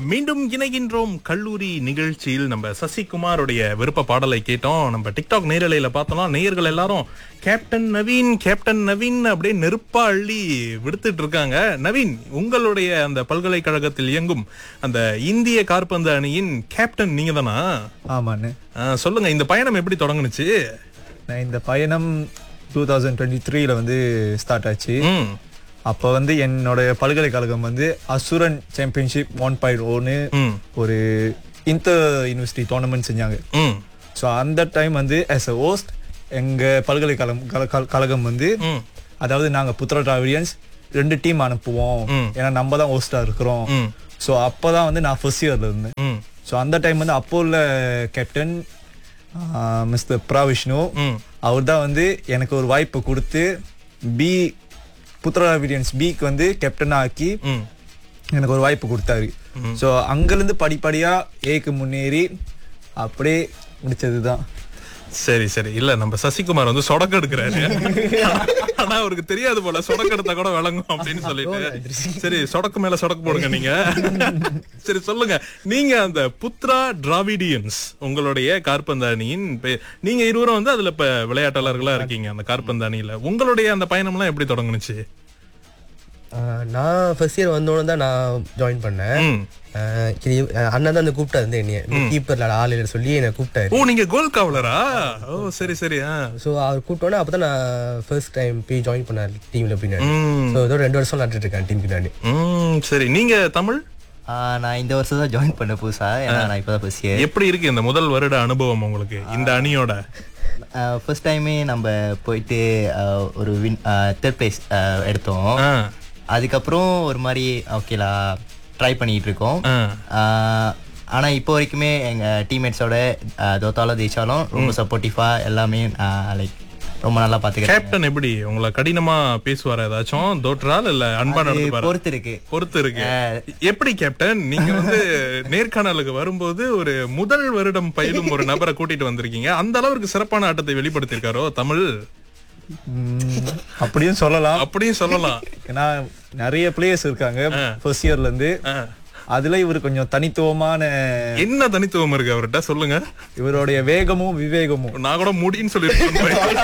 மீண்டும் இணைகின்றோம் கல்லூரி நிகழ்ச்சியில் நம்ம சசிகுமாருடைய விருப்ப பாடலை கேட்டோம் நம்ம டிக்டாக் நேரலையில பார்த்தோம்னா நேயர்கள் எல்லாரும் கேப்டன் நவீன் கேப்டன் நவீன் அப்படியே நெருப்பா அள்ளி விடுத்துட்டு இருக்காங்க நவீன் உங்களுடைய அந்த பல்கலைக்கழகத்தில் இயங்கும் அந்த இந்திய காற்பந்து அணியின் கேப்டன் நீங்க தானா ஆமாண்ணே சொல்லுங்க இந்த பயணம் எப்படி தொடங்குனுச்சு நான் இந்த பயணம் டூ தௌசண்ட் டுவெண்ட்டி த்ரீல வந்து ஸ்டார்ட் ஆச்சு ம் அப்போ வந்து என்னோட பல்கலைக்கழகம் வந்து அசுரன் சாம்பியன்ஷிப் ஒன் பாயிண்ட் ஒன்னு ம் ஒரு இன்டர் யூனிவர்சிட்டி டோர்னமெண்ட் செஞ்சாங்க ம் ஸோ அந்த டைம் வந்து ஆஸ் அ ஹோஸ்ட் எங்கள் பல்கலைக்கழகம் கல- கல- கழகம் வந்து ம் அதாவது நாங்கள் புத்திர டிராவிடியன்ஸ் ரெண்டு டீம் அனுப்புவோம் ம். ஏன்னா நம்ம தான் ஹோஸ்டாக இருக்கிறோம் ம் ஸோ அப்போ தான் வந்து நான் ஃபர்ஸ்ட் இயரில் இருந்தேன் ம் ஸோ அந்த டைம் வந்து அப்போ உள்ள கேப்டன் மிஸ்டர் பிரா விஷ்ணு ம் அவர் தான் வந்து எனக்கு ஒரு வாய்ப்பு கொடுத்து பி புத்திராவிடியன்ஸ் பிக்கு வந்து கேப்டனாக ஆக்கி ம் எனக்கு ஒரு வாய்ப்பு கொடுத்தாரு ஸோ அங்கேருந்து படிப்படியாக ஏக்கு முன்னேறி அப்படியே முடிச்சது தான் சரி சரி இல்ல நம்ம சசிகுமார் வந்து சொடக்கு எடுக்கிறாரு ஆனா அவருக்கு தெரியாது போல சொடக்கு எடுத்தா கூட விளங்கும் அப்படின்னு சொல்லிட்டு சரி சொடக்கு மேல சொடக்கு போடுங்க நீங்க சரி சொல்லுங்க நீங்க அந்த புத்ரா டிராவிடியன்ஸ் உங்களுடைய காற்பந்து அணியின் பே- நீங்க இருவரும் வந்து அதுல இப்ப விளையாட்டாளர்களா இருக்கீங்க அந்த காற்பந்து அணியில உங்களுடைய அந்த பயணம்லாம் எப்படி தொடங்குனுச்சு ஆஹ் நான் ஃபர்ஸ்ட் இயர் வந்தோடனே தான் நான் ஜாயின் பண்ணேன் ம். ஆஹ் இது அஹ் அண்ணன் தான் வந்து கூப்பிட்டாரு வந்து என்னைய கீப்பர்ல ஆள் இல்லை சொல்லி என்னை கூப்பிட்டாரு ஓ நீங்க கோல் காவலரா ஓ சரி சரி ஆ ஸோ அவர் கூப்பிட்டோன்னே அப்போ தான் நான் ஃபர்ஸ்ட் டைம் போய் ஜாயின் பண்ணேன் டீமில் பின்னாடி ம். ஸோ இதோ ரெண்டு வருஷம் நட்டுட்டு இருக்கேன் டீம் பின்னாடி ம் சரி நீங்க தமிழ் ஆஹ் நான் இந்த வருஷம் தான் ஜாயின் பண்ண புதுசா ஏன்னா நான் இப்பதான் ஃபர்ஸ்ட் இயர் எப்படி இருக்கு இந்த முதல் வருட அனுபவம் உங்களுக்கு இந்த அணியோட ஃபர்ஸ்ட் டைமே நம்ம போயிட்டு ஆஹ் ஒரு வின் தேர்ட் பிளேஸ் எடுத்தோம் ஆ, அதுக்கப்புறம் ஒரு மாதிரி ஓகேலா ட்ரை பண்ணிட்டு இருக்கோம் ஆ. ஆஹ் ஆனா இப்போ வரைக்குமே எங்க டீம்மேட்ஸோட தோத்தாலும் ஜெயிச்சாலும் ரொம்ப சப்போர்ட்டிவா எல்லாமே லைக் ரொம்ப நல்லா பாத்துக்கிறேன் கேப்டன் எப்படி உங்களை கடினமா பேசுவாரா ஏதாச்சும் தோற்றால் இல்ல அன்பா நடந்துப்பாரு பொறுத்து இருக்கு பொறுத்து இருக்கு எப்படி கேப்டன் நீங்க வந்து நேர்காணலுக்கு வரும்போது ஒரு முதல் வருடம் பயிலும் ஒரு நபரை கூட்டிட்டு வந்திருக்கீங்க அந்த அளவுக்கு சிறப்பான ஆட்டத்தை வெளிப்படுத்தியிருக்காரோ தமிழ் ம், அப்படியும் சொல்லலாம் அப்படியும் சொல்லலாம் ஏன்னா நிறைய பிளேயர்ஸ் இருக்காங்க ஃபர்ஸ்ட் இயர்ல இருந்து ஆ. அதுல இவர் கொஞ்சம் தனித்துவமான என்ன தனித்துவம் இருக்கு அவர்கிட்ட சொல்லுங்க இவருடைய வேகமும் விவேகமும் நான் கூட முடின்னு சொல்லிருக்கேன்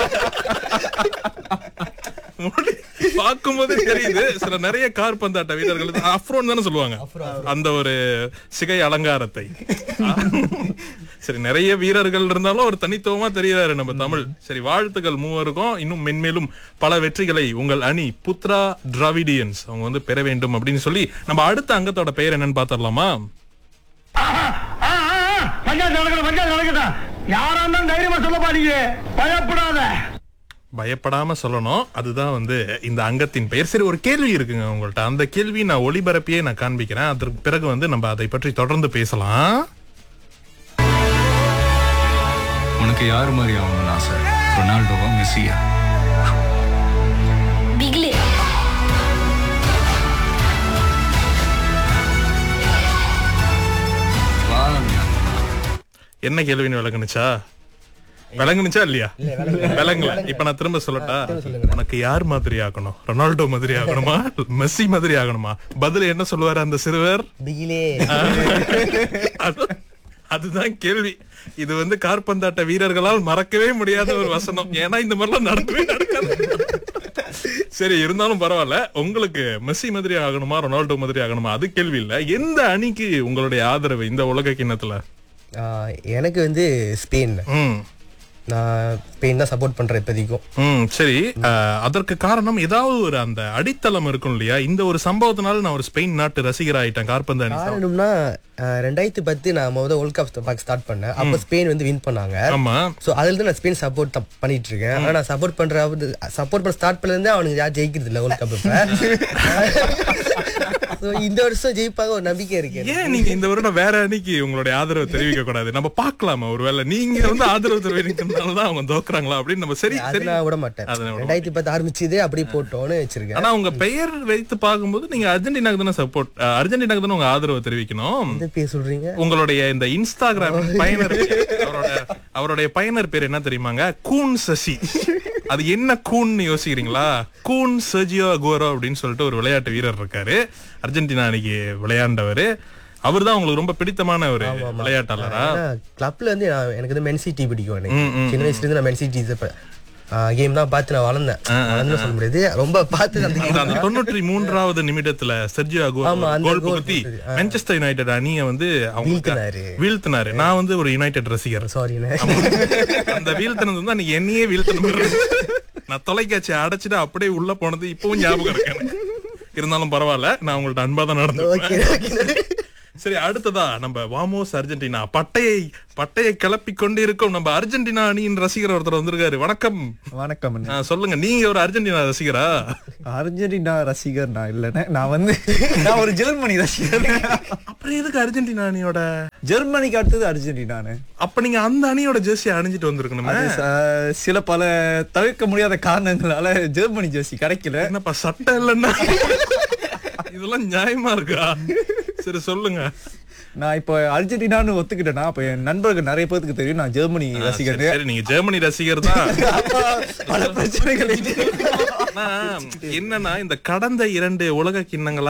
முடி பார்க்கும்போது தெரியுது சில நிறைய கார் பந்தாட்ட வீரர்கள் அஃப்ரோன் தானே சொல்லுவாங்க அந்த ஒரு சிகை அலங்காரத்தை சரி நிறைய வீரர்கள் இருந்தாலும் ஒரு தனித்துவமா தெரியுறாரு நம்ம தமிழ் சரி வாழ்த்துக்கள் மூவருக்கும் இன்னும் மென்மேலும் பல வெற்றிகளை உங்கள் அணி புத்ரா டிராவிடியன்ஸ் அவங்க வந்து பெற வேண்டும் அப்படின்னு சொல்லி நம்ம அடுத்த அங்கத்தோட பெயர் என்னன்னு பாத்திரலாமா பஞ்சாயத்து நடக்குது பஞ்சாயத்து நடக்குதா யாரா இருந்தாலும் தைரியமா சொல்ல பாருங்க பயப்படாத பயப்படாம சொல்லணும் அதுதான் வந்து இந்த அங்கத்தின் பெயர் சரி ஒரு கேள்வி இருக்குங்க உங்கள்ட்ட அந்த கேள்வி நான் ஒளிபரப்பியே நான் காண்பிக்கிறேன் அதற்கு பிறகு வந்து நம்ம அதை பற்றி தொடர்ந்து பேசலாம் உனக்கு யார் மாதிரி ஆகணும்னு ஆசை ரொனால்டோவா மெஸ்ஸியா பிக்லி வா என்ன கேள்வின்னு விளங்குனுச்சா விளங்குனுச்சா இல்லையா விளங்கல இப்ப நான் திரும்ப சொல்லட்டா உனக்கு யார் மாதிரி ஆகணும் ரொனால்டோ மாதிரி ஆகணுமா மெஸ்ஸி மாதிரி ஆகணுமா பதில் என்ன சொல்லுவாரு அந்த சிறுவர் பிகிலே அது- அதுதான் கேள்வி இது வந்து கார்பந்தாட்ட வீரர்களால் மறக்கவே முடியாத ஒரு வசனம் ஏன்னா இந்த மாதிரிலாம் நடக்கவே நடக்காது சரி இருந்தாலும் பரவாயில்ல உங்களுக்கு மெஸ்ஸி மாதிரி ஆகணுமா ரொனால்டோ மாதிரி ஆகணுமா அது கேள்வி இல்ல எந்த அணிக்கு உங்களுடைய ஆதரவு இந்த உலக கிண்ணத்துல ஆஹ் எனக்கு வந்து ஸ்பெயின் ம் நான் ஸ்பெயின் தான் சப்போர்ட் பண்றேன் இப்போதைக்கும் ம் சரி அஹ், அதற்கு காரணம் ஏதாவது ஒரு அந்த அடித்தளம் இருக்கும் இல்லையா இந்த ஒரு சம்பவத்தினால நான் ஒரு ஸ்பெயின் நாட்டு ரசிகர் ஆயிட்டேன் கார்பந்து அணி காரணம்னா ஆஹ் ரெண்டாயிரத்தி பத்து நான் முதல் வேர்ல்ட் கப் பார்க்க ஸ்டார்ட் பண்ணேன் அப்போ ஸ்பெயின் வந்து வின் பண்ணாங்க ஆமா ஸோ அதில் தான் நான் ஸ்பெயின் சப்போர்ட் பண்ணிட்டு இருக்கேன் ஆனால் நான் சப்போர்ட் பண்ற சப்போர்ட் பண்ண ஸ்டார்ட் பண்ணலேருந்தே அவனுக்கு யாரும் ஜெயிக்கிறது இல்லை வேர்ல்ட் கப் ஸோ இந்த வருஷம் ஜெயிப்பாக ஒரு நம்பிக்கை இருக்கு எனக்கு. ஏன் நீங்க இந்த வருடம் வேற அணிக்கு உங்களுடைய ஆதரவு தெரிவிக்க கூடாது நம்ம பார்க்கலாமா ஒருவேளை நீங்க வந்து ஆதரவு தெரிவிக்கிறதுனாலதான் அவங்க தோக்குறாங்களா அப்படின்னு நம்ம சரி அது சரி நான் விட மாட்டேன் அதை நான் விட ரெண்டாயிரத்தி பத்து ஆரம்பிச்சதே அப்படியே போட்டோன்னு வச்சிருக்கேன் ஆனா உங்க பெயர் வைத்து பார்க்கும்போது நீங்க அர்ஜென்டினாக்கு தானே சப்போர்ட் அர்ஜென்டினாக்கு தானே உங்க ஆதரவு தெரிவிக்கணும் எந்த பேர் சொல்றீங்க உங்களுடைய இந்த இன்ஸ்டாகிராம் பயனர் அவரோட அவருடைய பயனர் பேர் என்ன தெரியுமாங்க கூன் சசி அது என்ன கூன்னு யோசிக்கிறீங்களா கூன் சர்ஜியோ அகோரோ அப்படின்னு சொல்லிட்டு ஒரு விளையாட்டு வீரர் இருக்காரு அர்ஜென்டினா அன்னைக்கு விளையாண்டவர் அவர்தான் உங்களுக்கு ரொம்ப பிடித்தமான ஒரு விளையாட்டாளரா கிளப்ல இருந்து நான் எனக்கு வந்து மென்சிட்டி பிடிக்கும் எனக்கு ம், ம், சின்ன வயசுல இருந்து நான் மென்சிட்டி கேம் தான் பார்த்து நான் வளர்ந்தேன் வளர்ந்து சொல்ல முடியாது ரொம்ப பார்த்து அந்த அந்த- game அந்த தொண்ணூற்றி மூன்றாவது நிமிடத்துல செர்ஜியோ ஆமா, அந்த கோல் goal புகுத்தி போட்டது. ஆ. மான்செஸ்டர் யுனைடெட் அணியை வந்து அவங்க வீழ்த்தினாரு. வீழ்த்தினாரு நான் வந்து ஒரு யுனைடெட் ரசிகர் சாரிண்ணே ஆமா. அந்த வீழ்த்தினது வந்து அன்னைக்கு என்னையே வீழ்த்தணும் நான் தொலைக்காட்சி அடைச்சிட்டு அப்படியே உள்ள போனது இப்பவும் ஞாபகம் இருக்கு எனக்கு. இருந்தாலும் பரவாயில்ல நான் உங்கள்ட்ட அன்பா தான் நடந்து ஓகே ஓகே சரி அடுத்ததா நம்ம வாமோஸ் அர்ஜென்டினா பட்டையை பட்டையை கிளப்பி கொண்டு இருக்கும் நம்ம அர்ஜென்டினா அணியின் ரசிகர் ஒருத்தர் வந்திருக்காரு வணக்கம் வணக்கம் அண்ணே. ஆ, சொல்லுங்க நீங்க ஒரு அர்ஜென்டினா ரசிகரா அர்ஜென்டினா ரசிகர் நான் இல்லைண்ணே நான் வந்து நான் ஒரு ஜெர்மனி ரசிகர் அப்புறம் எதுக்கு அர்ஜென்டினா அணியோட ஜெர்மனிக்கு அடுத்தது அர்ஜென்டினானு அப்ப நீங்க அந்த அணியோட ஜெர்சி அணிஞ்சிட்டு வந்திருக்கணுமே அது ச- சில பல தவிர்க்க முடியாத காரணங்களால ஜெர்மனி ஜெர்சி கிடைக்கல என்னப்பா சட்டம் இல்லைன்னா இதெல்லாம் நியாயமா இருக்கா சரி சொல்லுங்க நான் இப்போ அர்ஜென்டினான்னு ஒத்துக்கிட்டேன்னா அப்ப என் நண்பர்கள் நிறைய பேருக்கு தெரியும் நான் ஜெர்மனி ரசிகர் சரி, சரி நீங்க ஜெர்மனி ரசிகர் தான் பல பிரச்சனைகள் இருக்கு. ஆனா, என்னன்னா இந்த கடந்த இரண்டு உலக கிண்ணங்களா